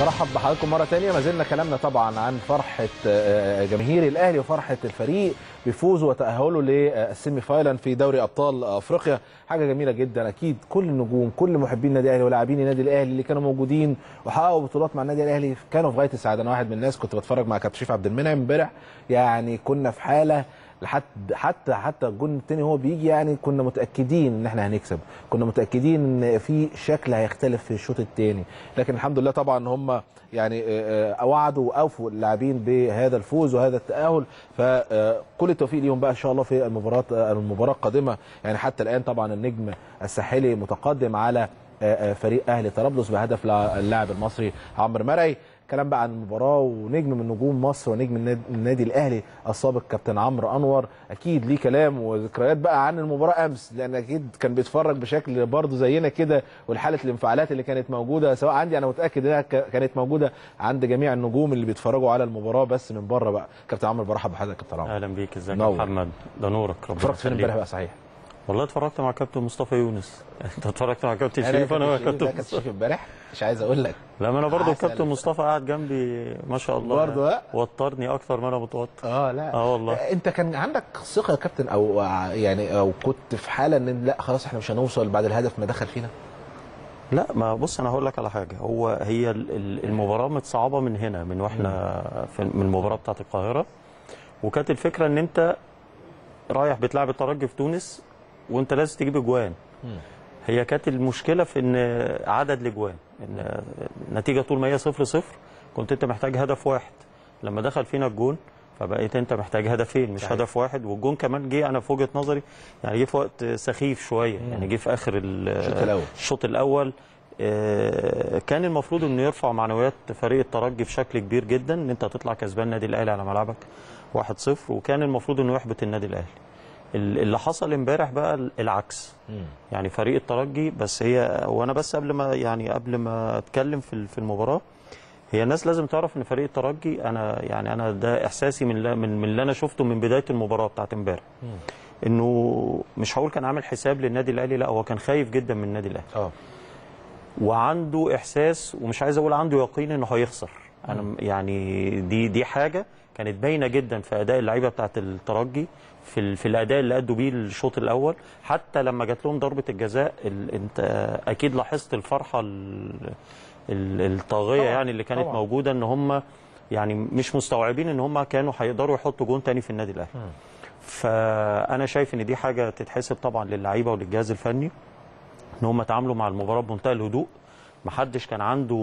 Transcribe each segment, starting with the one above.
برحب بحضراتكم مره تانية ما زلنا كلامنا طبعا عن فرحه آه، جماهير الاهلي وفرحه الفريق بفوزه وتاهله للسيمي فاينل في دوري ابطال افريقيا حاجه جميله جدا اكيد كل النجوم كل محبين النادي الاهلي ولاعبين النادي الاهلي اللي كانوا موجودين وحققوا بطولات مع النادي الاهلي كانوا في غايه السعاده انا واحد من الناس كنت بتفرج مع كابتن شريف عبد المنعم امبارح يعني كنا في حاله لحد حتى حتى الجون الثاني هو بيجي يعني كنا متاكدين ان احنا هنكسب كنا متاكدين ان في شكل هيختلف في الشوط الثاني لكن الحمد لله طبعا هم يعني آه، آه، وعدوا واوفوا اللاعبين بهذا الفوز وهذا التاهل فكل التوفيق ليهم بقى ان شاء الله في المباراه المباراه القادمه يعني حتى الان طبعا النجم الساحلي متقدم على آه، آه، فريق اهلي طرابلس بهدف اللاعب المصري عمرو مرعي كلام بقى عن المباراه ونجم من نجوم مصر ونجم الناد- النادي الاهلي السابق كابتن عمرو انور اكيد ليه كلام وذكريات بقى عن المباراه امس لان اكيد كان بيتفرج بشكل برضه زينا كده والحاله الانفعالات اللي كانت موجوده سواء عندي انا متاكد انها ك- كانت موجوده عند جميع النجوم اللي بيتفرجوا على المباراه بس من بره بقى كابتن عمرو برحب بحضرتك يا كابتن عمرو اهلا بيك ازيك يا نور. محمد ده نورك ربنا اتفرجت فين يخليك. امبارح بقى صحيح والله اتفرجت مع كابتن مصطفى يونس انت اتفرجت مع كابتن أنا شريف انا مع كابتن شريف- لا، كابتن كابتن مصطفى شريف امبارح مش عايز اقول لك لا ما انا برضه عسل. كابتن مصطفى قاعد جنبي ما شاء الله برضه، ها؟ وترني اكتر ما انا متوتر اه لا اه والله انت كان عندك ثقه يا كابتن او يعني او كنت في حاله ان لا خلاص احنا مش هنوصل بعد الهدف ما دخل فينا لا ما بص انا هقول لك على حاجه هو هي ال- ال- المباراه متصعبه من هنا من واحنا في من المباراه بتاعت القاهره وكانت الفكره ان انت رايح بتلعب الترجي في تونس وانت لازم تجيب اجوان هي كانت المشكله في ان عدد الاجوان ان النتيجه طول ما هي 0 0 كنت انت محتاج هدف واحد لما دخل فينا الجون فبقيت انت محتاج هدفين مش صحيح. هدف واحد والجون كمان جه انا في وجهه نظري يعني جه في وقت سخيف شويه يعني جه في اخر ال- الشوط الأول. الشوط الاول آه، كان المفروض انه يرفع معنويات فريق الترجي بشكل كبير جدا ان انت تطلع كسبان النادي الاهلي على ملعبك 1-0 وكان المفروض انه يحبط النادي الاهلي ال- اللي حصل امبارح بقى العكس يعني فريق الترجي بس هي وانا بس قبل ما يعني قبل ما اتكلم في ال- في المباراه هي الناس لازم تعرف ان فريق الترجي انا يعني انا ده احساسي من لا- من من اللي انا شفته من بدايه المباراه بتاعت امبارح انه مش هقول كان عامل حساب للنادي الاهلي لا هو كان خايف جدا من النادي الاهلي اه وعنده احساس ومش عايز اقول عنده يقين انه هيخسر انا م- يعني دي دي حاجه كانت باينه جدا في اداء اللعيبه بتاعت الترجي في ال- في الاداء اللي ادوا بيه الشوط الاول حتى لما جات لهم ضربه الجزاء ال- انت اكيد لاحظت الفرحه ال- ال- الطاغيه طبعاً، يعني اللي كانت طبعاً. موجوده ان هم يعني مش مستوعبين ان هم كانوا هيقدروا يحطوا جون تاني في النادي الاهلي فانا شايف ان دي حاجه تتحسب طبعا للعيبه وللجهاز الفني ان هم تعاملوا مع المباراه بمنتهى الهدوء محدش كان عنده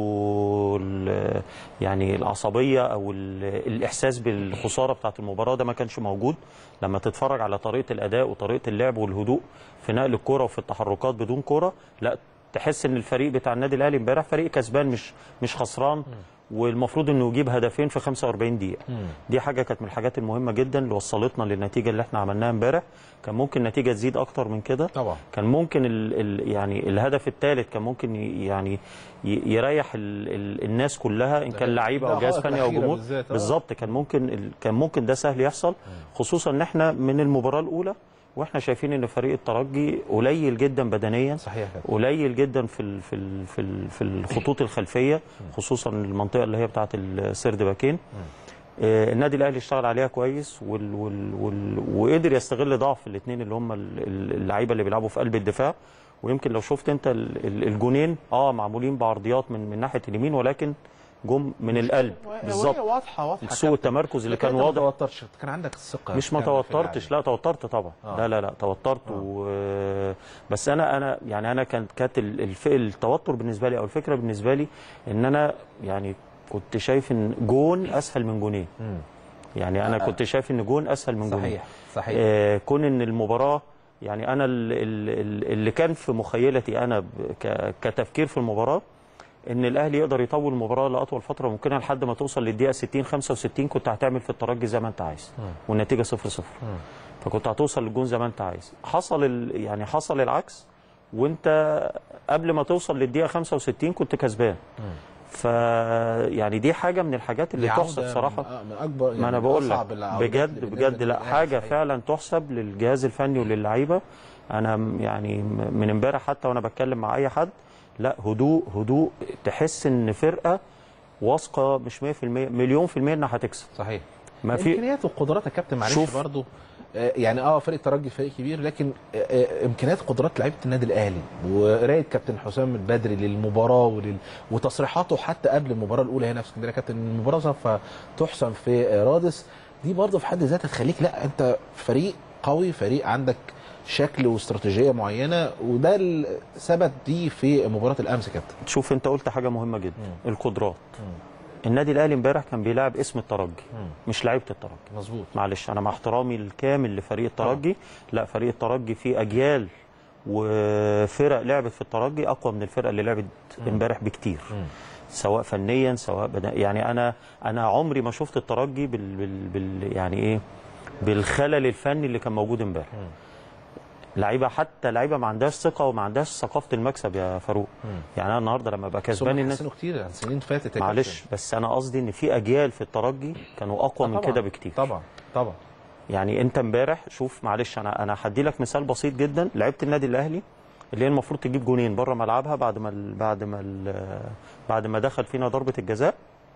ال- يعني العصبيه او ال- الاحساس بالخساره بتاعه المباراه ده ما كانش موجود لما تتفرج على طريقه الاداء وطريقه اللعب والهدوء في نقل الكره وفي التحركات بدون كره لا تحس ان الفريق بتاع النادي الاهلي امبارح فريق كسبان مش مش خسران والمفروض انه يجيب هدفين في 45 دقيقه دي حاجه كانت من الحاجات المهمه جدا اللي وصلتنا للنتيجه اللي احنا عملناها امبارح كان ممكن النتيجه تزيد اكتر من كده طبعا كان ممكن ال ال يعني الهدف الثالث كان ممكن ي- يعني ي- يريح ال ال الناس كلها ان كان لعيبه او جهاز الدقائق فني او الأخيرة جمهور بالذات، آه. بالظبط كان ممكن ال- كان ممكن ده سهل يحصل خصوصا ان احنا من المباراه الاولى واحنا شايفين ان فريق الترجي قليل جدا بدنيا صحيح كده قليل جدا في ال في ال في ال في الخطوط الخلفيه خصوصا المنطقه اللي هي بتاعه السرد باكين آه، النادي الاهلي اشتغل عليها كويس وال وال وال وقدر يستغل ضعف الاثنين اللي هم ال- ال- اللعيبه اللي بيلعبوا في قلب الدفاع ويمكن لو شفت انت ال- ال- الجونين اه معمولين بعرضيات من من ناحيه اليمين ولكن جم من القلب بالظبط واضحه واضحه سوء التمركز اللي كان واضح ما توترتش كان عندك الثقه مش ما كاملة في توترتش اللعب. لا توترت طبعا آه. لا لا لا توترت و... بس انا انا يعني انا كانت كانت ال- الف... التوتر بالنسبه لي او الفكره بالنسبه لي ان انا يعني كنت شايف ان جون اسهل من جونين مم. يعني انا كنت شايف ان جون اسهل من جونين صحيح صحيح آه كون ان المباراه يعني انا ال- ال- ال- اللي كان في مخيلتي انا ب- ك- كتفكير في المباراه ان الاهلي يقدر يطول المباراه لاطول فتره ممكنه لحد ما توصل للدقيقه 60 65 كنت هتعمل في الترجي زي ما انت عايز والنتيجه 0 0 فكنت هتوصل للجون زي ما انت عايز حصل ال... يعني حصل العكس وانت قبل ما توصل للدقيقه 65 كنت كسبان ف يعني دي حاجه من الحاجات اللي دي تحسب عودة صراحه من, من اكبر ما انا من بقول لك أصعب العودات بجد اللي بالنسبة بجد لا للأهلي. حاجه صحيح. فعلا تحسب للجهاز الفني وللعيبه انا م- يعني م- من امبارح حتى وانا بتكلم مع اي حد لا هدوء هدوء تحس ان فرقه واثقه مش 100% مليون في الميه انها هتكسب صحيح ما في امكانيات وقدرات يا كابتن معلش شوف. برضو آه، يعني اه فريق الترجي فريق كبير لكن آه، آه، امكانيات وقدرات لعيبه النادي الاهلي وقرايه كابتن حسام البدري للمباراه ولل... وتصريحاته حتى قبل المباراه الاولى هنا في اسكندريه كابتن المباراه سوف تحسم في آه، رادس دي برضو في حد ذاتها تخليك لا انت فريق قوي فريق عندك شكل واستراتيجيه معينه وده الثبت دي في مباراه الامس يا كابتن شوف انت قلت حاجه مهمه جدا القدرات النادي الاهلي امبارح كان بيلاعب اسم الترجي مش لعيبه الترجي مظبوط معلش انا مع احترامي الكامل لفريق الترجي لا فريق الترجي فيه اجيال وفرق لعبت في الترجي اقوى من الفرقه اللي لعبت امبارح بكتير سواء فنيا سواء بدا يعني انا انا عمري ما شفت الترجي بال, بال, بال يعني ايه بالخلل الفني اللي كان موجود امبارح لعيبه حتى لعيبه ما عندهاش ثقه وما عندهاش ثقافه المكسب يا فاروق يعني انا النهارده لما ابقى كسبان الناس حسنوا كتير عن سنين فاتت يا معلش كابتن. بس انا قصدي ان في اجيال في الترجي كانوا اقوى آه من طبعاً، كده بكتير طبعا طبعا يعني انت امبارح شوف معلش انا انا هدي لك مثال بسيط جدا لعيبه النادي الاهلي اللي هي المفروض تجيب جونين بره ملعبها بعد ما ال- بعد ما ال- بعد ما دخل فينا ضربه الجزاء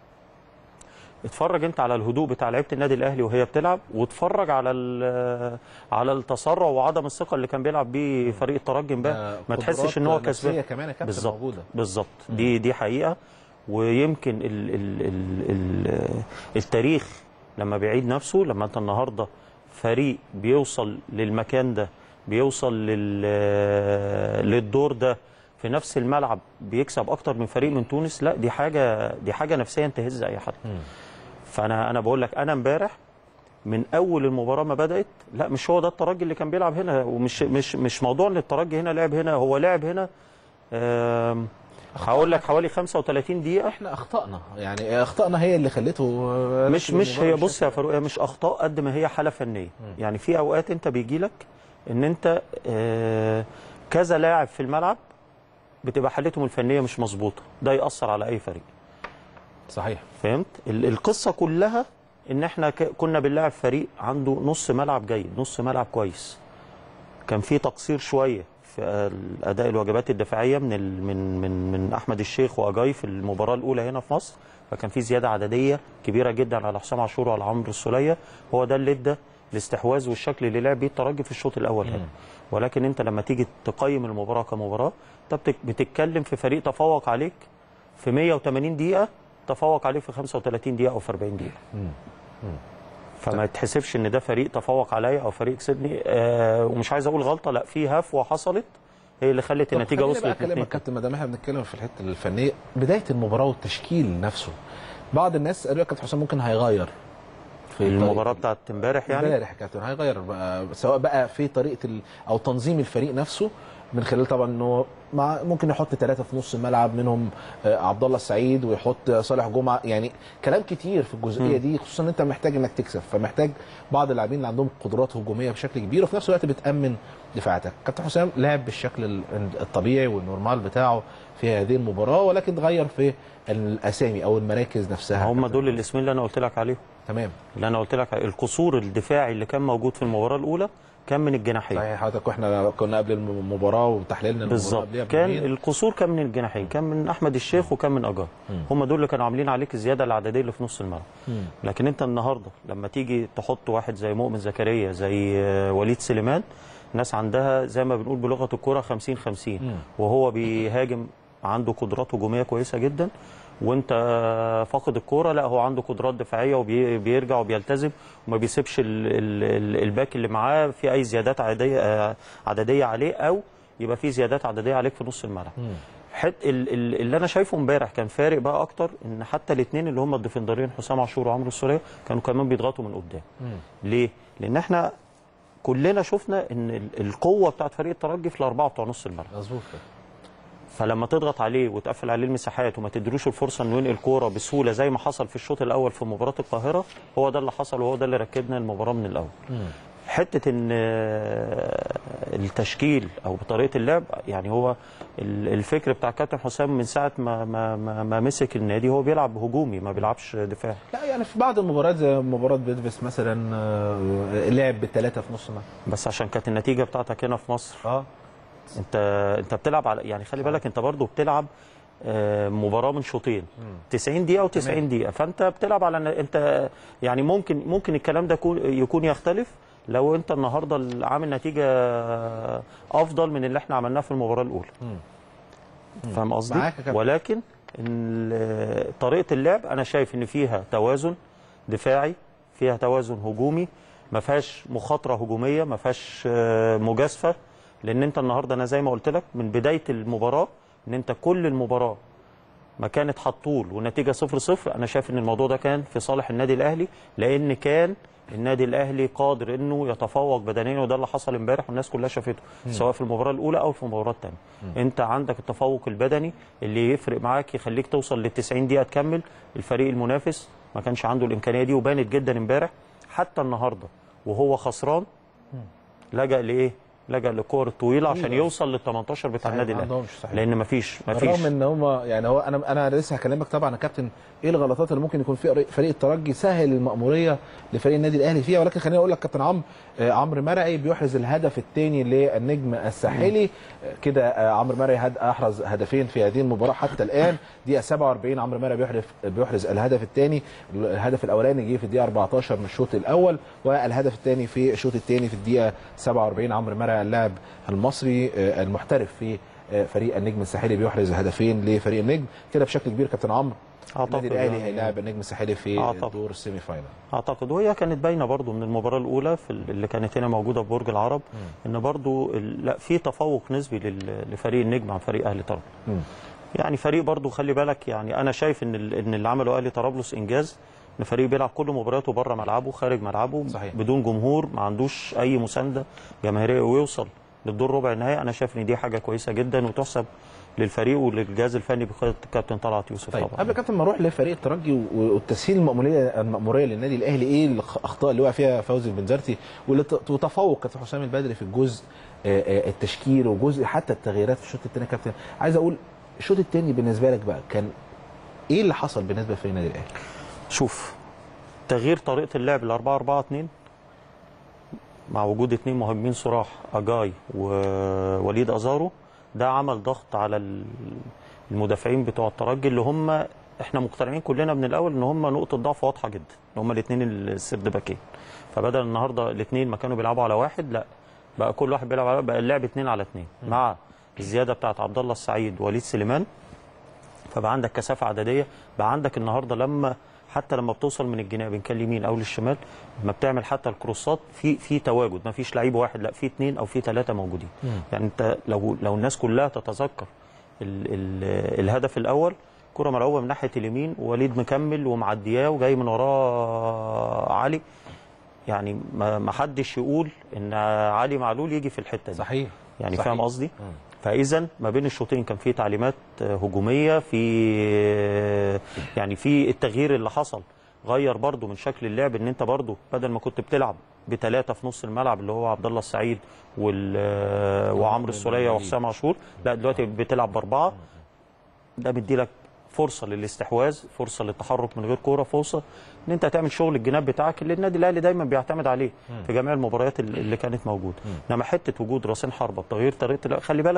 اتفرج انت على الهدوء بتاع لعيبه النادي الاهلي وهي بتلعب واتفرج على ال- على التسرع وعدم الثقه اللي كان بيلعب بيه فريق الترجي امبارح آه، ما تحسش ان هو قدرات كسبان نفسية كمان يا كابتن بالظبط موجوده بالظبط دي دي حقيقه ويمكن ال ال ال ال التاريخ لما بيعيد نفسه لما انت النهارده فريق بيوصل للمكان ده بيوصل لل للدور ده في نفس الملعب بيكسب اكتر من فريق من تونس لا دي حاجه دي حاجه نفسيا تهز اي حد فانا انا بقول لك انا امبارح من اول المباراه ما بدات لا مش هو ده الترجي اللي كان بيلعب هنا ومش مش مش موضوع ان الترجي هنا لعب هنا هو لعب هنا آم، هقول لك حوالي 35 دقيقه احنا اخطانا يعني اخطانا هي اللي خلته مش ركب مش المباراة هي بص يا بشكل- فاروق هي مش اخطاء قد ما هي حاله فنيه يعني في اوقات انت بيجي لك ان انت آه، كذا لاعب في الملعب بتبقى حالتهم الفنيه مش مظبوطه ده ياثر على اي فريق صحيح فهمت ال- القصه كلها ان احنا ك- كنا بنلاعب فريق عنده نص ملعب جيد نص ملعب كويس كان في تقصير شويه في الاداء الواجبات الدفاعيه من ال- من من من احمد الشيخ واجاي في المباراه الاولى هنا في مصر فكان في زياده عدديه كبيره جدا على حسام عاشور وعلى عمرو السوليه هو ده اللي ادى الاستحواذ والشكل اللي لعب بيه الترجي في الشوط الاول هنا ولكن انت لما تيجي تقيم المباراه كمباراه انت بتك- بتتكلم في فريق تفوق عليك في 180 دقيقه تفوق عليك في 35 دقيقه او في 40 دقيقه فما يتحسبش ان ده فريق تفوق عليا او فريق كسبني آه ومش عايز اقول غلطه لا في هفوه حصلت هي اللي خلت طب النتيجه خليني وصلت بقى اكلمك لاثنين كابتن ما دام احنا بنتكلم في الحته الفنيه بدايه المباراه والتشكيل نفسه بعض الناس قالوا يا كابتن حسام ممكن هيغير في المباراه بتاعت امبارح يعني امبارح يا كابتن هيغير بقى سواء بقى في طريقه ال... او تنظيم الفريق نفسه من خلال طبعا انه مع ممكن يحط ثلاثه في نص الملعب منهم آه، عبد الله السعيد ويحط صالح جمعه يعني كلام كتير في الجزئيه دي خصوصا ان انت محتاج انك تكسب فمحتاج بعض اللاعبين اللي عندهم قدرات هجوميه بشكل كبير وفي نفس الوقت بتامن دفاعاتك كابتن حسام لعب بالشكل ال- الطبيعي والنورمال بتاعه في هذه المباراه ولكن اتغير في الاسامي او المراكز نفسها هم دول الاسمين اللي انا قلت لك عليهم تمام اللي انا قلت لك عليه. القصور الدفاعي اللي كان موجود في المباراه الاولى كان من الجناحين صحيح حضرتك واحنا كنا قبل المباراه وتحليلنا المباراه بالظبط قبلها كان بيومين. القصور كان من الجناحين كان من احمد الشيخ وكان من اجار هم دول اللي كانوا عاملين عليك الزياده العدديه اللي في نص الملعب لكن انت النهارده لما تيجي تحط واحد زي مؤمن زكريا زي آه، وليد سليمان ناس عندها زي ما بنقول بلغه الكوره 50 50 وهو بيهاجم عنده قدرات هجوميه كويسه جدا وانت فاقد الكوره لا هو عنده قدرات دفاعيه وبيرجع وبيلتزم وما بيسيبش ال- ال- ال- الباك اللي معاه في اي زيادات عدديه آه، عدديه عليه او يبقى في زيادات عدديه عليك في نص الملعب حت ال- ال- اللي انا شايفه امبارح كان فارق بقى اكتر ان حتى الاثنين اللي هم الديفندرين حسام عاشور وعمرو السوليه كانوا كمان بيضغطوا من قدام ليه لان احنا كلنا شفنا ان ال- القوه بتاعت فريق الترجي في الاربعه بتوع نص الملعب مظبوط كده. فلما تضغط عليه وتقفل عليه المساحات وما تدروش الفرصه انه ينقل كوره بسهوله زي ما حصل في الشوط الاول في مباراه القاهره هو ده اللي حصل وهو ده اللي ركبنا المباراه من الاول حته ان آه، التشكيل او بطريقه اللعب يعني هو ال- الفكر بتاع كابتن حسام من ساعه ما ما ما, ما مسك النادي هو بيلعب هجومي ما بيلعبش دفاعي لا يعني في بعض المباريات زي مباراه بيدفس مثلا آه، لعب بالثلاثه في نص الملعب بس عشان كانت النتيجه بتاعتك هنا في مصر اه انت انت بتلعب على يعني خلي بالك انت برضو بتلعب آه، مباراه من شوطين 90 دقيقه و90 دقيقه فانت بتلعب على إن انت يعني ممكن ممكن الكلام ده يكون يكون يختلف لو انت النهارده عامل نتيجه افضل من اللي احنا عملناه في المباراه الاولى فاهم قصدي معاك يا كابتن. ولكن ال- طريقه اللعب انا شايف ان فيها توازن دفاعي فيها توازن هجومي ما فيهاش مخاطره هجوميه ما فيهاش آه، مجازفه لان انت النهارده انا زي ما قلت لك من بدايه المباراه ان انت كل المباراه ما كانت هتطول والنتيجه 0 0 انا شايف ان الموضوع ده كان في صالح النادي الاهلي لان كان النادي الاهلي قادر انه يتفوق بدنيا وده اللي حصل امبارح والناس كلها شافته سواء في المباراه الاولى او في المباراه الثانيه انت عندك التفوق البدني اللي يفرق معاك يخليك توصل لل 90 دقيقه تكمل الفريق المنافس ما كانش عنده الامكانيه دي وبانت جدا امبارح حتى النهارده وهو خسران لجأ لايه؟ لجأ للكور الطويله عشان أيوة. يوصل لل 18 بتاع صحيح، النادي ما الاهلي عندهمش، صحيح. لان مفيش مفيش رغم ان هم يعني هو انا انا لسه هكلمك طبعا يا كابتن ايه الغلطات اللي ممكن يكون في فريق الترجي سهل المأموريه لفريق النادي الاهلي فيها ولكن خليني اقول لك كابتن عمرو آه، عمرو مرعي بيحرز الهدف الثاني للنجم الساحلي آه، كده آه، عمرو مرعي هد احرز هدفين في هذه المباراه حتى الان دقيقه 47 عمرو مرعي بيحرز بيحرز الهدف الثاني الهدف الاولاني جه في الدقيقه 14 من الشوط الاول والهدف الثاني في الشوط الثاني في الدقيقه 47 عمرو مرعي اللاعب المصري آه، المحترف في آه، فريق النجم الساحلي بيحرز هدفين لفريق النجم كده بشكل كبير كابتن عمرو أعتقد النادي الاهلي يعني- هيلاعب النجم الساحلي في أعتقد. دور السيمي فاينل اعتقد وهي كانت باينه برضو من المباراه الاولى في ال- اللي كانت هنا موجوده في برج العرب ان برضو ال- لا في تفوق نسبي لل- لفريق النجم عن فريق اهلي طرابلس مم. يعني فريق برضو خلي بالك يعني انا شايف ان ال- ان اللي عمله اهلي طرابلس انجاز ان فريق بيلعب كل مبارياته بره ملعبه خارج ملعبه صحيح. بدون جمهور ما عندوش اي مسانده جماهيريه ويوصل للدور ربع النهائي انا شايف ان دي حاجه كويسه جدا وتحسب للفريق وللجهاز الفني بقياده الكابتن طلعت يوسف طيب طبعا قبل كابتن ما اروح لفريق الترجي و- والتسهيل المأمورية المأمورية للنادي الأهلي إيه الأخطاء اللي وقع فيها فوزي البنزرتي واللي ت- وتفوق كابتن حسام البدري في الجزء آه، آه، التشكيل وجزء حتى التغييرات في الشوط الثاني كابتن عايز أقول الشوط الثاني بالنسبة لك بقى كان إيه اللي حصل بالنسبة لفريق النادي الأهلي؟ شوف تغيير طريقه اللعب ل 4 4 2 مع وجود اثنين مهاجمين صراح اجاي ووليد ازارو ده عمل ضغط على ال- المدافعين بتوع الترجي اللي هم احنا مقتنعين كلنا من الاول ان هم نقطه ضعف واضحه جدا ان هم الاثنين السرد باكين فبدل النهارده الاثنين ما كانوا بيلعبوا على واحد لا بقى كل واحد بيلعب على بقى اللعب اثنين على اثنين مع الزياده بتاعت عبد الله السعيد ووليد سليمان فبقى عندك كثافه عدديه بقى عندك النهارده لما حتى لما بتوصل من الجناب ان كان اليمين او للشمال لما بتعمل حتى الكروسات في في تواجد ما فيش لعيب واحد لا في اثنين او في ثلاثه موجودين يعني انت لو لو الناس كلها تتذكر ال ال الهدف الاول كره ملعوبه من ناحيه اليمين ووليد مكمل ومعدياه وجاي من وراه علي يعني ما ما حدش يقول ان علي معلول يجي في الحته دي صحيح يعني صحيح. فاهم قصدي فاذا ما بين الشوطين كان في تعليمات آه، هجوميه في آه، يعني في التغيير اللي حصل غير برضو من شكل اللعب ان انت برضو بدل ما كنت بتلعب بثلاثه في نص الملعب اللي هو عبد الله السعيد وال آه، وعمرو السوليه وحسام عاشور لا دلوقتي بتلعب باربعه ده مديلك فرصه للاستحواذ فرصه للتحرك من غير كوره فرصه ان انت تعمل شغل الجناب بتاعك اللي النادي الاهلي دايما بيعتمد عليه في جميع المباريات اللي اللي كانت موجوده انما حته وجود راسين حربه بتغيير طريقه اللعب، خلي بالك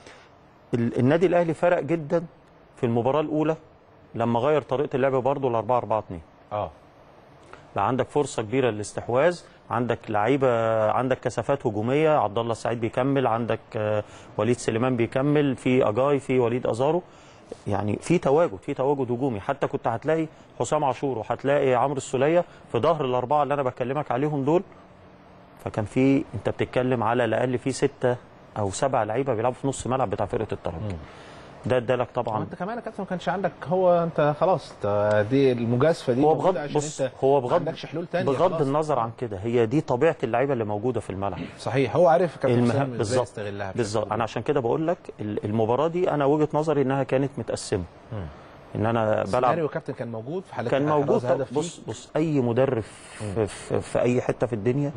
ال- النادي الاهلي فرق جدا في المباراه الاولى لما غير طريقه اللعب برضه ل 4 4 2 اه لا عندك فرصه كبيره للاستحواذ عندك لعيبه عندك كثافات هجوميه عبد الله السعيد بيكمل عندك آه، وليد سليمان بيكمل في اجاي في وليد ازارو يعني في تواجد في تواجد هجومي حتى كنت هتلاقي حسام عاشور وهتلاقي عمرو السوليه في ظهر الاربعه اللي انا بكلمك عليهم دول فكان في انت بتتكلم على الاقل في سته او سبع لعيبه بيلعبوا في نص ملعب بتاع فرقه الترجي ده ادالك طبعا انت كمان يا كابتن ما كانش عندك هو انت خلاص انت دي المجازفه دي هو موجودة بغض عشان بص انت هو ما بغض عندكش حلول تانية بغض خلاص. النظر عن كده هي دي طبيعه اللعيبه اللي موجوده في الملعب صحيح هو عارف كابتن المهم حسام ازاي بالظبط يستغلها بشكل بالظبط كبير. انا عشان كده بقول لك ال- المباراه دي انا وجهه نظري انها كانت متقسمه ان انا بلعب سيناريو كابتن كان موجود في حالات كان إحراز موجود طب هدف بص فيك. بص اي مدرب في, في, في اي حته في الدنيا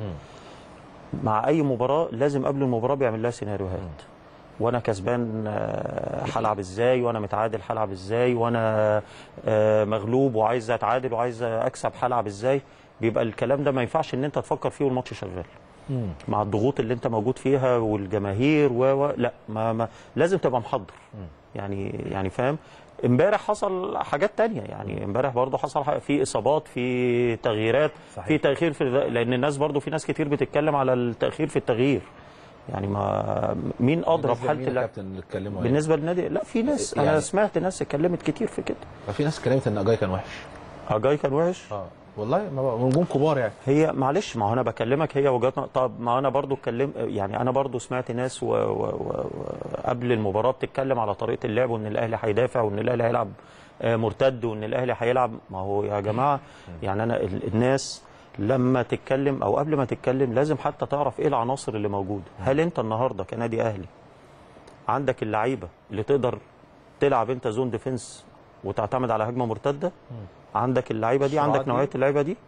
مع اي مباراه لازم قبل المباراه بيعمل لها سيناريوهات وانا كسبان آه، هلعب ازاي وانا متعادل هلعب ازاي وانا آه، مغلوب وعايز اتعادل وعايز اكسب هلعب ازاي بيبقى الكلام ده ما ينفعش ان انت تفكر فيه والماتش شغال مع الضغوط اللي انت موجود فيها والجماهير و و لا ما, ما لازم تبقى محضر يعني يعني فاهم امبارح حصل حاجات تانية يعني امبارح برضه حصل ح- في اصابات في تغييرات صحيح. في تاخير في الغ- لان الناس برضه في ناس كتير بتتكلم على التاخير في التغيير يعني ما مين اضرب بالنسبة حاله لمين اللعب الكابتن اللي اتكلموا يعني. بالنسبه للنادي لا في ناس انا يعني- سمعت ناس اتكلمت كتير في كده ففي ناس اتكلمت ان اجاي كان وحش اجاي كان وحش اه والله ما بقى- نجوم كبار يعني هي معلش ما هو انا بكلمك هي وجهات نظر. طب ما انا برضو اتكلم يعني انا برضو سمعت ناس و... و... و... قبل المباراه بتتكلم على طريقه اللعب وان الاهلي هيدافع وان الاهلي هيلعب آه، مرتد وان الاهلي هيلعب ما هو يا جماعه يعني انا ال- الناس لما تتكلم او قبل ما تتكلم لازم حتى تعرف ايه العناصر اللي موجوده هل انت النهارده كنادي اهلي عندك اللعيبه اللي تقدر تلعب انت زون ديفنس وتعتمد على هجمه مرتده عندك اللعيبه دي السرعات عندك دي؟ نوعيه اللعيبه دي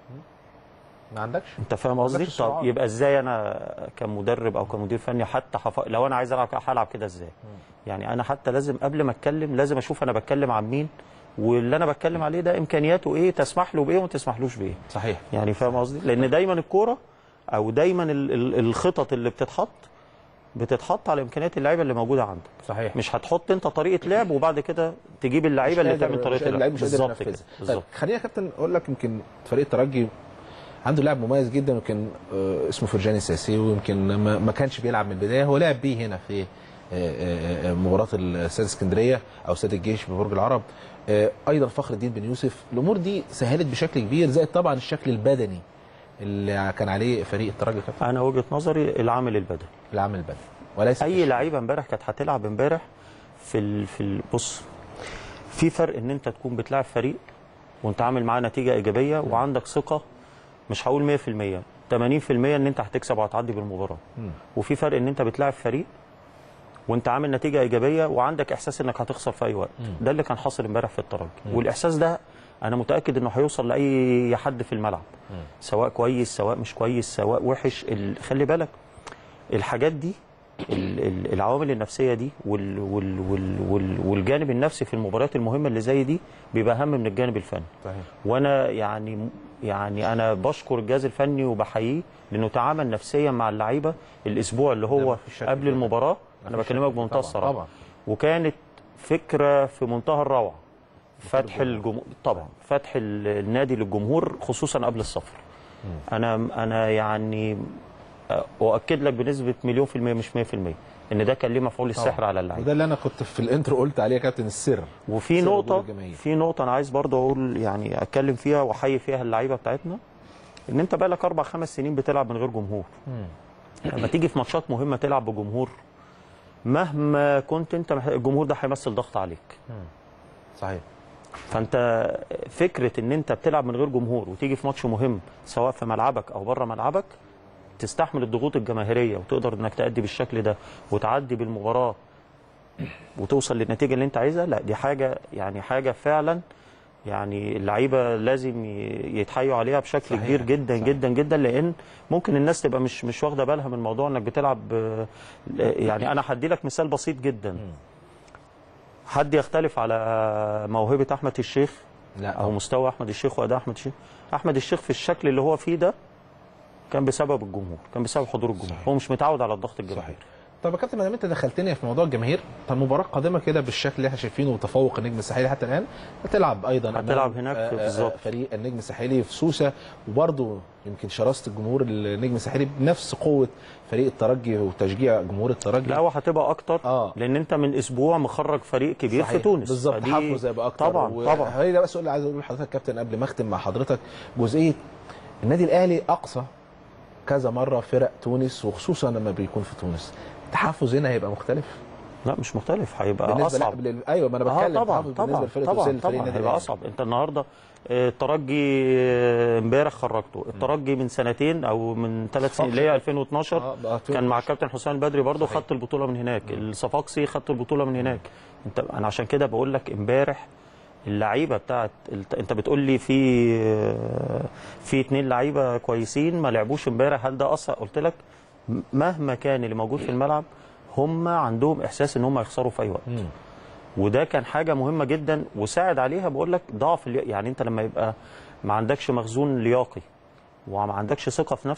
ما عندكش انت فاهم قصدي؟ عندكش السرعات. طب يبقى ازاي انا كمدرب او كمدير فني حتى حف... لو انا عايز العب هلعب كده ازاي؟ يعني انا حتى لازم قبل ما اتكلم لازم اشوف انا بتكلم عن مين واللي انا بتكلم عليه ده امكانياته ايه تسمح له بايه وما تسمحلوش بايه. صحيح يعني فاهم قصدي؟ لان دايما الكوره او دايما ال... ال... الخطط اللي بتتحط بتتحط على امكانيات اللعيبه اللي موجوده عندك. صحيح مش هتحط انت طريقه لعب وبعد كده تجيب اللعيبه اللي تعمل طريقه اللعيب مش قادر بالظبط كده ينفذها طيب بالظبط خلينا يا كابتن اقول لك يمكن فريق الترجي عنده لاعب مميز جدا يمكن آه، اسمه فرجاني ساسي ويمكن ما ما كانش بيلعب من البدايه هو لعب بيه هنا في آه، آه، آه، مباراه الاستاد اسكندريه او استاد الجيش ببرج العرب آه، ايضا فخر الدين بن يوسف الامور دي سهلت بشكل كبير زائد طبعا الشكل البدني اللي كان عليه فريق الترجي كابتن انا وجهه نظري العامل البدني العامل البدني وليس اي لعيبه امبارح كانت هتلعب امبارح في ال... في ال... بص في فرق ان انت تكون بتلعب فريق وانت عامل معاه نتيجه ايجابيه وعندك ثقه مش هقول 100% 80% ان انت هتكسب وهتعدي بالمباراه مم. وفي فرق ان انت بتلعب فريق وانت عامل نتيجه ايجابيه وعندك احساس انك هتخسر في اي وقت ده اللي كان حاصل امبارح في الترجي والاحساس ده انا متاكد انه هيوصل لاي حد في الملعب سواء كويس سواء مش كويس سواء وحش ال... خلي بالك الحاجات دي ال- ال- العوامل النفسيه دي وال وال وال وال والجانب النفسي في المباريات المهمه اللي زي دي بيبقى اهم من الجانب الفني صحيح وانا يعني يعني انا بشكر الجهاز الفني وبحييه لانه تعامل نفسيا مع اللعيبه الاسبوع اللي لا، هو مفيش شك قبل في المباراه انا مفيش بكلمك شك. بمنتهى طبعاً، الصراحه طبعا وكانت فكره في منتهى الروعه فتح الجمهور طبعا فتح ال- النادي للجمهور خصوصا قبل السفر انا انا يعني اؤكد لك بنسبه مليون في الميه مش 100% ان ده كان ليه مفعول السحر على اللعيبه وده اللي انا كنت في الانترو قلت عليه يا كابتن السر وفي سر نقطة وجود الجماهير. في نقطة أنا عايز برضه أقول يعني أتكلم فيها وأحيي فيها اللعيبة بتاعتنا إن أنت بقالك أربع خمس سنين بتلعب من غير جمهور. لما تيجي في ماتشات مهمة تلعب بجمهور مهما كنت أنت مح- الجمهور ده هيمثل ضغط عليك. صحيح فأنت فكرة إن أنت بتلعب من غير جمهور وتيجي في ماتش مهم سواء في ملعبك أو بره ملعبك تستحمل الضغوط الجماهيريه وتقدر انك تأدي بالشكل ده وتعدي بالمباراه وتوصل للنتيجه اللي انت عايزها لا دي حاجه يعني حاجه فعلا يعني اللعيبه لازم ي- يتحايوا عليها بشكل صحيح، كبير جدا صحيح. جدا جدا لان ممكن الناس تبقى مش مش واخده بالها من موضوع انك بتلعب آه، يعني انا هدي لك مثال بسيط جدا حد يختلف على موهبه احمد الشيخ لا او مستوى احمد الشيخ واداء احمد الشيخ احمد الشيخ في الشكل اللي هو فيه ده كان بسبب الجمهور كان بسبب حضور الجمهور صحيح. هو مش متعود على الضغط الجماهيري صحيح طب يا كابتن ما دام انت دخلتني في موضوع الجماهير فالمباراه القادمه كده بالشكل اللي احنا شايفينه وتفوق النجم الساحلي حتى الان هتلعب ايضا أمام، هتلعب هناك آه، آه، بالظبط. فريق النجم الساحلي في سوسه وبرده يمكن شراسه الجمهور النجم الساحلي بنفس قوه فريق الترجي وتشجيع جمهور الترجي لا وهتبقى اكتر آه. لان انت من اسبوع مخرج فريق كبير صحيح. في تونس بالظبط فدي- حافظ هيبقى اكتر طبعا و... طبعا هي ده بس السؤال اللي عايز اقوله لحضرتك يا كابتن قبل ما اختم مع حضرتك جزئيه النادي الاهلي اقصى كذا مره فرق تونس وخصوصا لما بيكون في تونس التحفز هنا هيبقى مختلف لا مش مختلف هيبقى بالنسبه اصعب لل... ايوه ما انا اه بتكلم طبعا التحفز بالنسبه طبعا لفريق طبعا توسيل فريق طبعا النادي هيبقى الأهلي. اصعب انت النهارده آه، الترجي آه، امبارح خرجته الترجي من سنتين او من ثلاث سنين اللي هي 2012 آه، بقى كان مع الكابتن حسام البدري برضه صحيح. خدت البطوله من هناك الصفاقسي خدت البطوله من هناك انت انا عشان كده بقول لك امبارح اللعيبه بتاعت الت- انت بتقول لي في آه، في اتنين لعيبه كويسين ما لعبوش امبارح هل ده اثر قلت لك م- مهما كان اللي موجود في الملعب هم عندهم احساس ان هم يخسروا في اي وقت مم. وده كان حاجه مهمه جدا وساعد عليها بقول لك ضعف اللي يعني انت لما يبقى ما عندكش مخزون لياقي وما عندكش ثقه في نفسك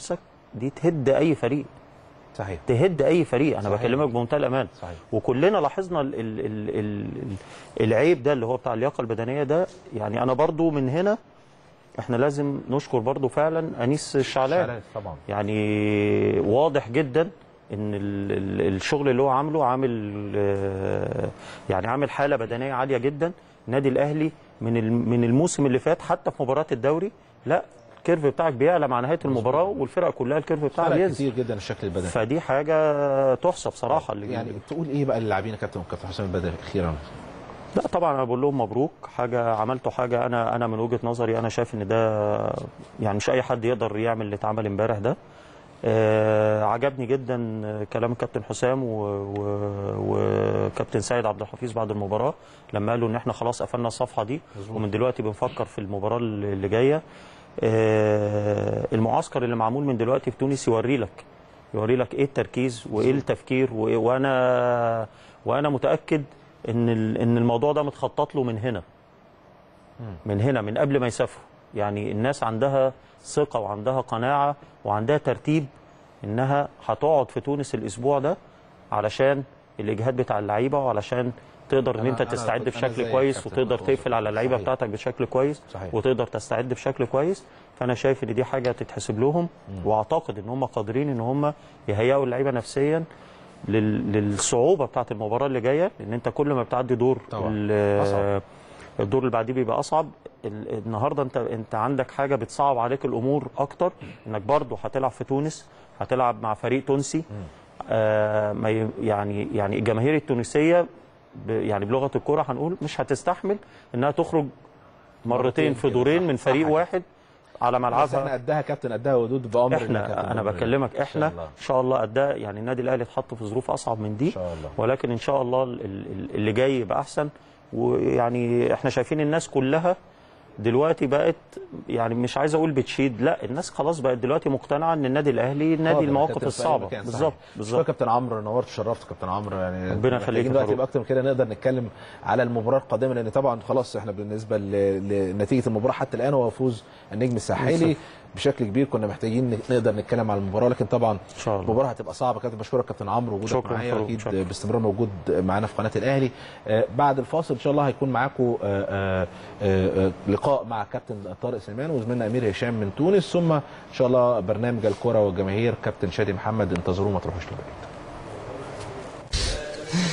دي تهد اي فريق صحيح تهد اي فريق انا صحيح. بكلمك بمنتهى الامان صحيح. وكلنا لاحظنا ال ال ال ال العيب ده اللي هو بتاع اللياقه البدنيه ده يعني انا برضو من هنا احنا لازم نشكر برضو فعلا انيس الشعلان شعلان طبعا يعني واضح جدا ان ال ال الشغل اللي هو عامله عامل آه، يعني عامل حاله بدنيه عاليه جدا النادي الاهلي من ال- من الموسم اللي فات حتى في مباراه الدوري لا الكيرف بتاعك بيعلى مع نهايه المباراه والفرق كلها الكيرف بتاعها فرق بينزل كتير جدا الشكل البدني فدي حاجه تحسب صراحه اللي يعني تقول ايه بقى للاعبين يا كابتن كابتن حسام البدري اخيرا لا طبعا انا بقول لهم مبروك حاجه عملتوا حاجه انا انا من وجهه نظري انا شايف ان ده يعني مش اي حد يقدر يعمل اللي اتعمل امبارح ده آه عجبني جدا كلام الكابتن حسام و- و- وكابتن سيد عبد الحفيظ بعد المباراه لما قالوا ان احنا خلاص قفلنا الصفحه دي ومن دلوقتي بنفكر في المباراه اللي اللي جايه آه المعسكر اللي معمول من دلوقتي في تونس يوري لك يوري لك ايه التركيز وايه التفكير وإيه- وانا وانا متاكد ان ال- ان الموضوع ده متخطط له من هنا من هنا من قبل ما يسافروا يعني الناس عندها ثقه وعندها قناعه وعندها ترتيب انها هتقعد في تونس الاسبوع ده علشان الاجهاد بتاع اللعيبه وعلشان تقدر ان أنا- انت أنا تستعد كنت- أنا بشكل زيك كويس كابتن وتقدر محمود. تقفل على اللعيبه صحيح. بتاعتك بشكل كويس صحيح. وتقدر تستعد بشكل كويس فانا شايف ان دي حاجه تتحسب لهم واعتقد ان هم قادرين ان هم يهيئوا اللعيبه نفسيا لل- للصعوبه بتاعه المباراه اللي جايه لان انت كل ما بتعدي دور طبعاً. ال- أصعب. الدور اللي بعديه بيبقى اصعب ال- النهارده انت انت عندك حاجه بتصعب عليك الامور اكتر انك برضه هتلعب في تونس هتلعب مع فريق تونسي آه ما ي- يعني يعني الجماهير التونسيه ب- يعني بلغه الكوره هنقول مش هتستحمل انها تخرج مرتين مرتين في كده، دورين صح، من صح فريق كده. واحد على بس احنا ملعبها قدها كابتن قدها ودود بامر الله كابتن احنا انا بأمر الله. بكلمك إن احنا شاء الله. ان شاء الله قدها يعني النادي الاهلي اتحط في ظروف اصعب من دي ان شاء الله ولكن ان شاء الله ال- ال- اللي جاي يبقى احسن ويعني احنا شايفين الناس كلها دلوقتي بقت يعني مش عايز اقول بتشيد لا الناس خلاص بقت دلوقتي مقتنعه ان النادي الاهلي نادي حاضر، المواقف كابتن في أي الصعبه مكان، صحيح. بالظبط شكرا بالظبط كابتن عمرو نورت شرفت كابتن عمرو يعني ربنا يخليك محتاجين يا دلوقتي فاروق. يبقى اكتر من كده نقدر نتكلم على المباراه القادمه لان طبعا خلاص احنا بالنسبه ل- لنتيجه المباراه حتى الان هو فوز النجم الساحلي بشكل كبير كنا محتاجين ن- نقدر نتكلم على المباراه لكن طبعا ان شاء الله المباراه هتبقى صعبه كابتن بشكرك كابتن عمرو وجودك شكراً معايا فاروق، اكيد شكراً. باستمرار موجود معانا في قناه الاهلي آه، بعد الفاصل ان شاء الله هيكون معاكم آه، آه، آه، لقاء مع كابتن طارق سليمان وزميلنا امير هشام من تونس ثم ان شاء الله برنامج الكره والجماهير كابتن شادي محمد انتظروه ما تروحوش لبعيد